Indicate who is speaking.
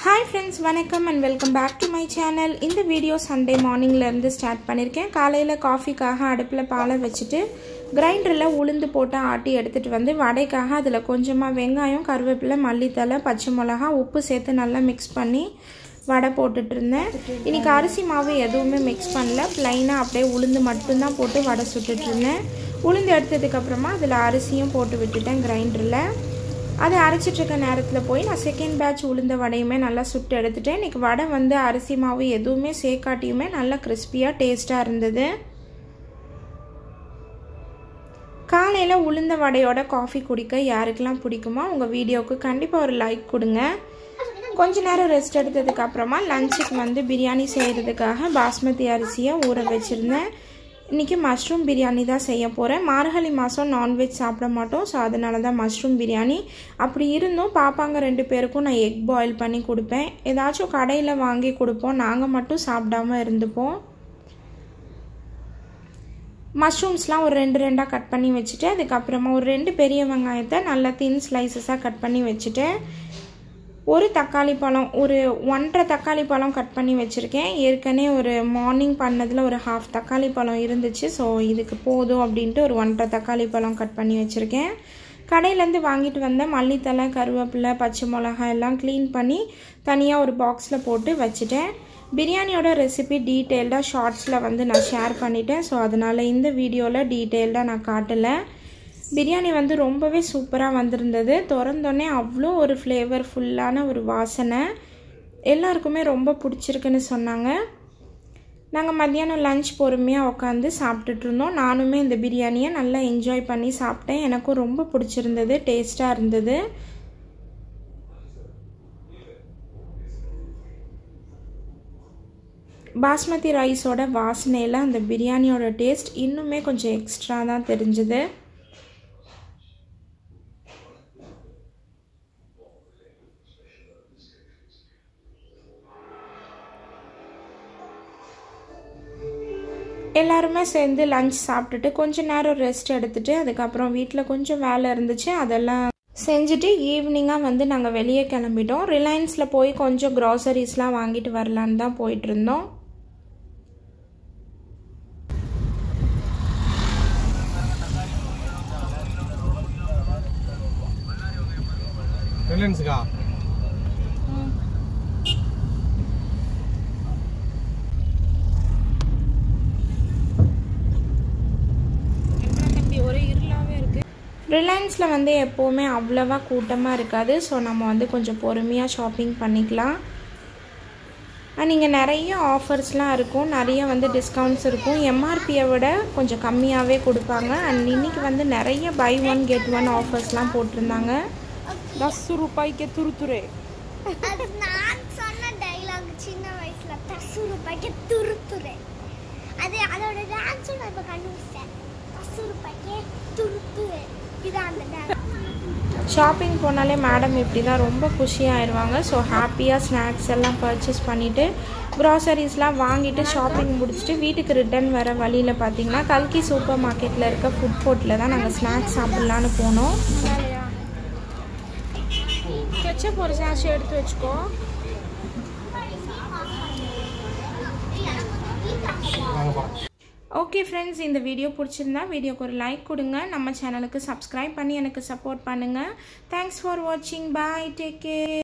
Speaker 1: hi friends வணக்கம் and welcome back to my channel இந்த video Sunday மார்னிங்லேருந்து start பண்ணியிருக்கேன் காலையில் காஃபிக்காக அடுப்பில் பாலை வச்சுட்டு கிரைண்டரில் உளுந்து போட்டு ஆட்டி எடுத்துகிட்டு வந்து வடைக்காக அதில் கொஞ்சமாக வெங்காயம் கருவேப்பிலை மல்லித்தலை பச்சை மிளகா உப்பு சேர்த்து நல்லா மிக்ஸ் பண்ணி வடை போட்டுட்டு இருந்தேன் இன்றைக்கி அரிசி மாவு எதுவுமே மிக்ஸ் பண்ணல ப்ளைனாக அப்படியே உளுந்து மட்டும்தான் போட்டு வடை சுட்டுட்டு இருந்தேன் உளுந்து எடுத்ததுக்கப்புறமா அதில் அரிசியும் போட்டு விட்டுட்டேன் கிரைண்டரில் அதை அரைச்சிட்ருக்க நேரத்தில் போய் நான் செகண்ட் பேட்ச் உளுந்த வடையுமே நல்லா சுட்டு எடுத்துட்டேன் இன்றைக்கி வடை வந்து அரிசி மாவு எதுவுமே சேர்க்காட்டியுமே நல்லா கிறிஸ்பியாக டேஸ்ட்டாக இருந்தது காலையில் உளுந்த வடையோட காஃபி குடிக்க யாருக்கெல்லாம் பிடிக்குமோ உங்கள் வீடியோவுக்கு கண்டிப்பாக ஒரு லைக் கொடுங்க கொஞ்ச நேரம் ரெஸ்ட் எடுத்ததுக்கு அப்புறமா லஞ்சுக்கு வந்து பிரியாணி செய்கிறதுக்காக பாஸ்மதி அரிசியை ஊற வச்சுருந்தேன் இன்றைக்கி மஷ்ரூம் பிரியாணி தான் செய்ய போகிறேன் மார்கழி மாதம் நான்வெஜ் சாப்பிட மாட்டோம் ஸோ அதனால தான் மஷ்ரூம் பிரியாணி அப்படி இருந்தும் பாப்பாங்க ரெண்டு பேருக்கும் நான் எக் பாயில் பண்ணி கொடுப்பேன் ஏதாச்சும் கடையில் வாங்கி கொடுப்போம் நாங்கள் மட்டும் சாப்பிடாம இருந்துப்போம் மஷ்ரூம்ஸ்லாம் ஒரு ரெண்டு ரெண்டாக கட் பண்ணி வச்சுட்டு அதுக்கப்புறமா ஒரு ரெண்டு பெரிய வெங்காயத்தை நல்லா தின் ஸ்லைசஸாக கட் பண்ணி வச்சுட்டேன் ஒரு தக்காளி பழம் ஒரு ஒன்றரை தக்காளி பழம் கட் பண்ணி வச்சுருக்கேன் ஏற்கனவே ஒரு மார்னிங் பண்ணதில் ஒரு ஹாஃப் தக்காளி பழம் இருந்துச்சு ஸோ இதுக்கு போதும் அப்படின்ட்டு ஒரு ஒன்றரை தக்காளி பழம் கட் பண்ணி வச்சுருக்கேன் கடையிலேருந்து வாங்கிட்டு வந்த மல்லித்தலை கருவேப்பிலை பச்சை மிளகா எல்லாம் க்ளீன் பண்ணி தனியாக ஒரு பாக்ஸில் போட்டு வச்சுட்டேன் பிரியாணியோட ரெசிபி டீட்டெயில்டாக ஷார்ட்ஸில் வந்து நான் ஷேர் பண்ணிட்டேன் ஸோ அதனால் இந்த வீடியோவில் டீட்டெயில்டாக நான் காட்டலை பிரியாணி வந்து ரொம்பவே சூப்பராக வந்திருந்தது திறந்தோடனே அவ்வளோ ஒரு ஃப்ளேவர்ஃபுல்லான ஒரு வாசனை எல்லாருக்குமே ரொம்ப பிடிச்சிருக்குன்னு சொன்னாங்க நாங்கள் மத்தியானம் லஞ்ச் பொறுமையாக உட்காந்து சாப்பிட்டுட்டு இருந்தோம் நானுமே இந்த பிரியாணியை நல்லா என்ஜாய் பண்ணி சாப்பிட்டேன் எனக்கும் ரொம்ப பிடிச்சிருந்தது டேஸ்ட்டாக இருந்தது பாஸ்மதி ரைஸோட வாசனையில் அந்த பிரியாணியோட டேஸ்ட் இன்னுமே கொஞ்சம் எக்ஸ்ட்ரா தான் தெரிஞ்சுது எல்லாருமே சேர்ந்து லஞ்ச் சாப்பிட்டுட்டு கொஞ்ச நேரம் ரெஸ்ட் எடுத்துட்டு அதுக்கப்புறம் வீட்டில் கொஞ்சம் வேலை இருந்துச்சு அதெல்லாம் செஞ்சுட்டு ஈவினிங்காக வந்து நாங்கள் வெளியே கிளம்பிட்டோம் ரிலையன்ஸில் போய் கொஞ்சம் க்ராசரிஸ்லாம் வாங்கிட்டு வரலான்னு தான் போயிட்டு இருந்தோம்
Speaker 2: ரிலையன்ஸுக்கா
Speaker 1: ரிலையன்ஸில் வந்து எப்போவுமே அவ்வளோவா கூட்டமாக இருக்காது ஸோ நம்ம வந்து கொஞ்சம் பொறுமையாக ஷாப்பிங் பண்ணிக்கலாம் அண்ட் இங்கே நிறைய ஆஃபர்ஸ்லாம் இருக்கும் நிறைய வந்து டிஸ்கவுண்ட்ஸ் இருக்கும் எம்ஆர்பியை விட கொஞ்சம் கம்மியாகவே கொடுப்பாங்க அண்ட் இன்றைக்கி வந்து நிறைய பை ஒன் கெட் ஒன் ஆஃபர்ஸ்லாம் போட்டிருந்தாங்க
Speaker 3: दस रुपए के तुरतुरे
Speaker 4: அது நான் சொன்ன டைலாக் சின்ன வயசுல தசு ரூபாய்க்கு துருத்துறே அது அதோட டான்ஸ் நான் இப்போ கண்டுபிடிச்சேன் தசு ரூபாய்க்கு துருத்துறே இதான் அந்த டான்ஸ்
Speaker 1: ஷாப்பிங் போனாலே மேடம் இப்படி தான் ரொம்ப குஷியாயிருவாங்க ஸோ ஹாப்பியாக ஸ்நாக்ஸ் எல்லாம் பர்ச்சேஸ் பண்ணிவிட்டு க்ராசரிஸ்லாம் வாங்கிட்டு ஷாப்பிங் முடிச்சுட்டு வீட்டுக்கு ரிட்டர்ன் வர வழியில் பார்த்தீங்கன்னா கல்கி சூப்பர் மார்க்கெட்டில் இருக்க ஃபுட் கோர்ட்டில் தான் நாங்கள் ஸ்நாக்ஸ் சாப்பிட்லான்னு போனோம் கெச்சப் ஒரு சாஷி எடுத்து வச்சுக்கோ
Speaker 2: வாங்கப்பா
Speaker 1: ஓகே ஃப்ரெண்ட்ஸ் இந்த வீடியோ பிடிச்சிருந்தா வீடியோக்கு ஒரு லைக் கொடுங்க நம்ம சேனலுக்கு சப்ஸ்கிரைப் பண்ணி எனக்கு சப்போர்ட் பண்ணுங்கள் தேங்க்ஸ் ஃபார் வாட்சிங் பாய் டேக் கேர்